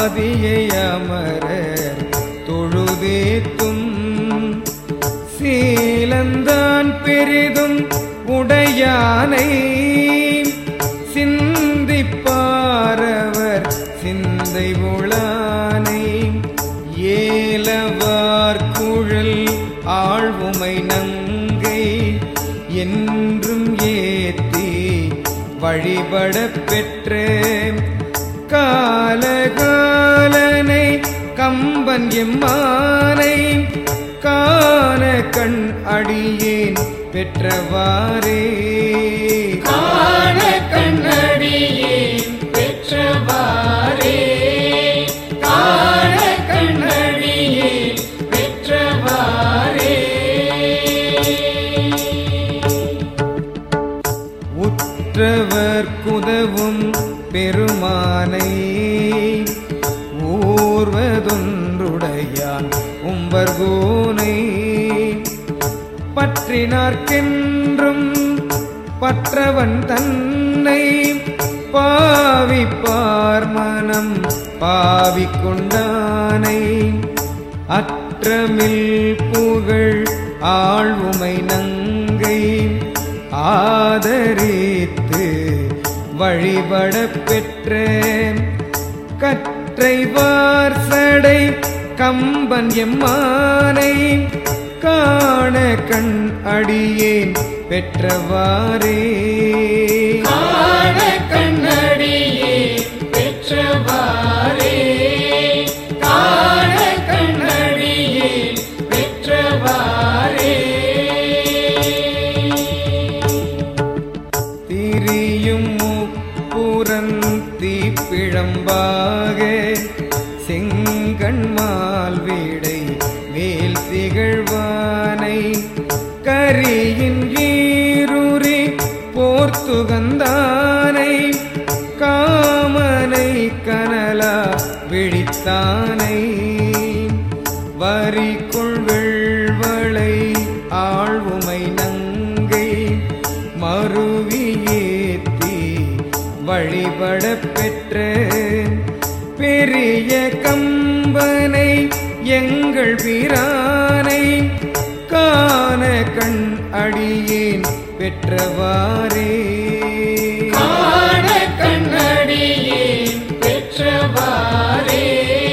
ஆதியை அமரர் தொழுதேத்தும் சீலந்தான் பெரிதும் உடையானை சிந்திப்பாரவர் சிந்தை உளானை ஏலவார் குழல் ஆழ்வுமை நங்கை என்றும் ஏத்தி வழிபடப் பெற்ற காலகாலனை கம்பன் எம்மானை காண கண் அடியேன் பெற்றவாறே காண கண்ணடியேன் பெற்றவாறே காண கண்ணடியேன் பெற்றவாறே உற்றவர் குதவும் பெருமானை ஊர்வதொன்றுடையான் உம்பர்கோனை பற்றினார்க்கென்றும் பற்றவன் தன்னை பாவிப்பார் மனம் பாவிக்கொண்டானை அற்றமில் புகழ் ஆழ்வுமை நங்கை ஆதரித்து வழிபடப் பெற்ற கற்றைவார் சடை கம்பன் எம்மானை காண கண் அடியேன் பெற்றவாறே காண கண்ணடியேன் பெற்றவாறே காண கண்ணடியேன் பெற்றவாறே திரியும் முப்புறந்தி பிழம்பாக செங்கண்மால் வீடை மேல் திகழ்வானை கரியின் ஈருரி போர்த்துகந்தானை காமனை கனலா விழித்தானை வரிக்குள் வெள்வளை ஆழ்வுமை நங்கை மருவியேத்தி வழிபடப் பெற்ற பெரிய கம்பனை எங்கள் பிரானை காண கண் அடியேன் பெற்றவாறே காண கண்ணடியேன் பெற்றவாறே